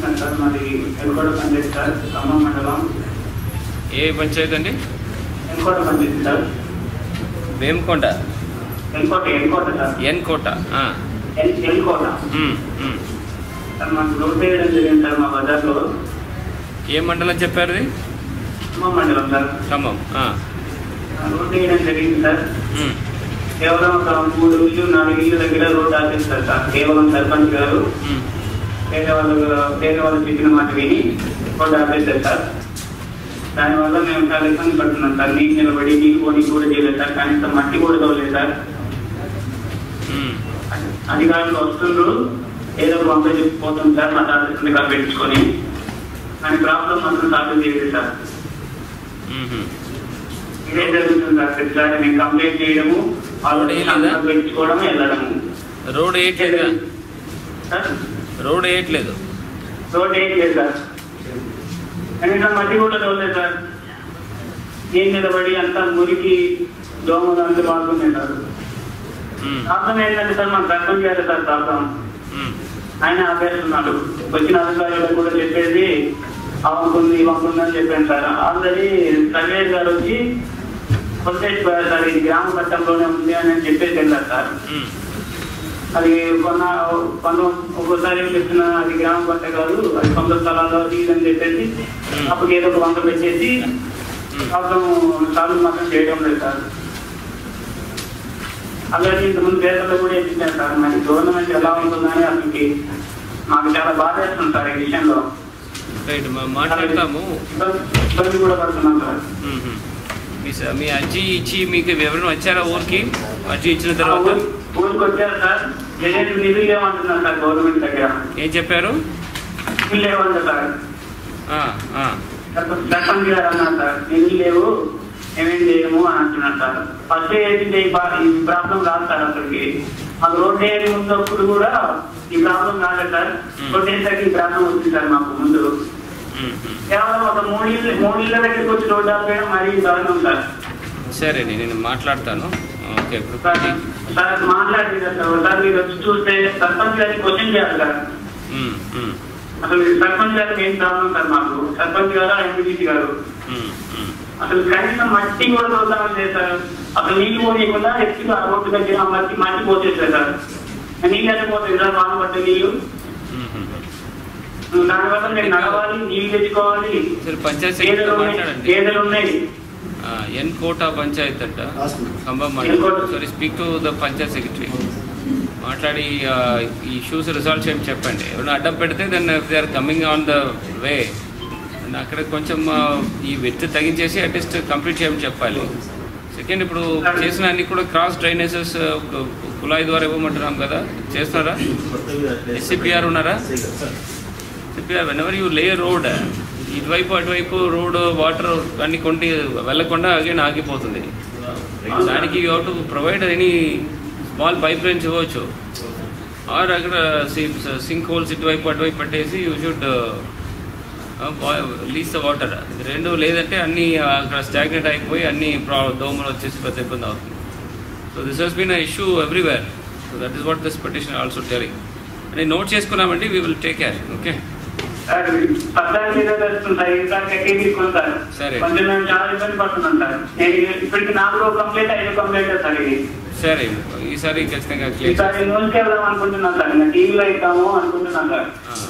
చేస్తున్నాను సార్ మాది ఎన్కోట పంచాయతీ సార్ ఖమ్మం మండలం ఏ పంచాయతీ అండి Enkota panchayati sir Vemakonda Enkota Enkota sir Enkota ఆ. ఎన్ ఎన్కోట ఉమ్, ఉమ్. సార్ మాకు రోడ్ వేయడం జరిగింది సార్ మా బజార్లో ఏ మండలం చెప్పారు ఇది ఖమ్మం మండలం సార్ ఖమ్మం ఆ. రోడ్ వేయడం జరిగింది సార్ ఉమ్, కేవలం ఒక మూడు ఇల్లు నాలుగు ఇల్లు దగ్గర రోడ్ ఆపేస్తారు సార్ కేవలం సర్పంచ్ గారు ఉమ్, వేరే వాళ్ళు వేరే వాళ్ళు చెప్పిన మాట విని రోడ్ ఆపేస్తారు సార్ దానివల్ల మేము చాలా ఇబ్బంది పడుతున్నాం సార్ నీళ్ళు నిలబడి నీళ్ళు పోనీ కూడా చేయలేదు సార్ కనీసం మట్టి కూడా తోలేదు సార్ ఉమ్. అధికారులు వస్తుండ్రు ఏదో ఒక వంక చెప్పిపోతుంది సార్ మా తాత కాదు పెట్టించుకొని కానీ ప్రాబ్లం మాత్రం సాల్వ్ చేయలేదు సార్ ఉమ్హు. ఇదే జరుగుతుంది సార్ ప్రతిసారి మేము కంప్లైంట్ చేయడము వాళ్ళు రోడ్ వేయలేదా? సంతకం పెట్టించుకోవడం వెళ్ళడము రోడ్ వేయట్లేదు సార్ రోడ్ వేయట్లేదు రోడ్ ఏం లేదు సార్ కనీసం మట్టి కూడా తోలేదు సార్ ఏం నిలబడి అంతా మురికి దోమలు అంతా బాగున్నాయి సార్ ఉమ్, ప్రాబ్లం ఏంటంటే సార్ మన సర్పంచ్ గారు సార్ ప్రాబ్లం ఉమ్, ఆయన ఆపేస్తున్నాడు వచ్చిన అధికారులకు కూడా చెప్పేసి అవ్వకుంది ఇవ్వకుంది అని చెప్పాను సార్ ఆల్రెడీ సర్వేర్ గారు వచ్చి కొట్టేసిపోయారు సార్ ఇది గ్రామ చట్టంలోనే ఉంది అని చెప్పేసి వెళ్ళారు సార్ ఉమ్, అది కొన్న కొన్న ఒక్కోసారి ఏం చెప్తున్నా అది గ్రామ పట్ట కాదు అది సొంత స్థలాలు అది ఇది అని చెప్పేసి అప్పుడు ఏదో ఒక వంక పెట్టేసి ప్రాబ్లం సాల్వ్ మాత్రం చేయడం లేదు సార్ అలాగే ఇంతకుముందు పేదలు కూడా ఇచ్చారు సార్ మరి గవర్నమెంట్ ఎలా ఉంటుందని అసలుకి మాకు చాలా బాధ వేస్తుంది సార్ ఈ విషయంలో రైట్ మా- మాట్లాడతాము ఇబ్బంది ఇబ్బంది కూడా పడుతున్నాం సార్ ఉమ్హు. మీ స- మీ అర్జీ ఇచ్చి మీకు ఎవరైనా వచ్చారా ఊరికి అర్జీ ఇచ్చిన ఆ తర్వాత ఊరు- ఊరికి వచ్చారు సార్ ఏదైతే నిధులు లేవంటున్నారు సార్ గవర్నమెంట్ దగ్గర ఏం చెప్పారు నిధులు లేవంట సార్ ఆ, ఆ. సర్పంచ్ గారు అన్నారు సార్ నిధులు లేవు ఏమేం చేయము అని అంటున్నారు సార్ ఫస్ట్ ఏంటంటే ఈ పా- ఈ ప్రాబ్లం రాదు సార్ అసలుకి మాకు రోడ్ వేయని ముందప్పుడు కూడా ఈ ప్రాబ్లం రాలేదు సార్ రోడ్ వేసాక ఈ ప్రాబ్లం వచ్చింది సార్ మాకు ముందు ఉమ్హు. కేవలం ఒక మూడిళ్ళ మూడిళ్ళ దగ్గరికి వచ్చి రోడ్ ఆపేయడం మరీ దారుణం సార్ సరే నేను మాట్లాడతాను ఓకే ఇప్పుడు సార్ సార్ మాట్లాడింది సార్ ఒకసారి మీరు వచ్చి చూస్తే సర్పంచ్ గారిని క్వశ్చన్ చేయాలి సార్ ఉమ్, ఉమ్, అసలు ఈ సర్పంచ్ గారికి ఏం ప్రాబ్లం సార్ మాకు సర్పంచ్ గారు ఎంపీసీ గారు ఉమ్, ఉమ్. అసలు కనీసం మట్టి కూడా చూద్దామని చేశారు అసలు నీళ్ళు పోనీయకుండా ఎత్తుగా ఆ రోడ్డు దగ్గర ఆ మట్టి మట్టి పోసేసారు సార్ నీళ్ళు ఎంత పోతుంది సార్ వాన పట్టే నీళ్ళు ఉమ్హు. దానివల్ల నేను నడవాలి నీళ్ళు తెచ్చుకోవాలి సరే పంచాయత్ గేదెలు సెక్రటరీ ఉన్నాయి మాట్లాడండి గేదెలు ఉన్నాయి ఆ, ఎన్ కోట పంచాయత్ అంట ఖమ్మం ఎన్ కోట. మండలం sorry speak to the panchayat secretary మాట్లాడి ఆ, ఈ ఇష్యూస్ రిజాల్వ్ చేయమని చెప్పండి ఎవరైనా అడ్డం పెడితే then they are coming on the way and అక్కడ కొంచెం ఆ, ఈ వెత్ తగ్గించేసి అట్లీస్ట్ కంప్లీట్ చేయమని చెప్పాలి సెకండ్ ఇప్పుడు చేసిన అన్ని కూడా క్రాస్ డ్రైనేజెస్ కుళాయి ద్వారా ఇవ్వమంటున్నాం కదా చేస్తున్నారా ఎస్సీపీఆర్ ఉన్నారా ఎస్సీపీఆర్ whenever you lay road ఇటువైపు అటువైపు రోడ్ వాటర్ అన్ని కొంటి వెళ్ళకుండా అగైన్ ఆగిపోతుంది దానికి you to provide any small pipe lines ఇవ్వచ్చు ఆర్ అక్కడ సింక్ హోల్స్ ఇటువైపు అటువైపు పెట్టేసి you should lease the water రెండు లేదంటే అన్ని అక్కడ స్టాగ్నెట్ అయిపోయి అన్ని ప్రా దోమలు వచ్చేసి పెద్ద ఇబ్బంది అవుతుంది so this has been a issue everywhere so that is what this petition also telling అని నోట్ చేసుకున్నామండి we will take care okay sir పద్నాలుగు మీద వస్తుంది సార్ ఇంకా ఎక్కి తీసుకుంటారు సరే. కొంచెం మేము చాలా ఇబ్బంది పడుతున్నాం సార్ నేను ఇప్పటికి నాలుగో కంప్లైంట్ ఐదు కంప్లైంట్ సార్ ఇది సరే ఈసారి ఖచ్చితంగా క్లియర్ ఈసారి న్యూస్కి వెళ్దాం అనుకుంటున్నాం సార్ ఇంకా టీవీలో ఇద్దాము అనుకుంటున్నాం సార్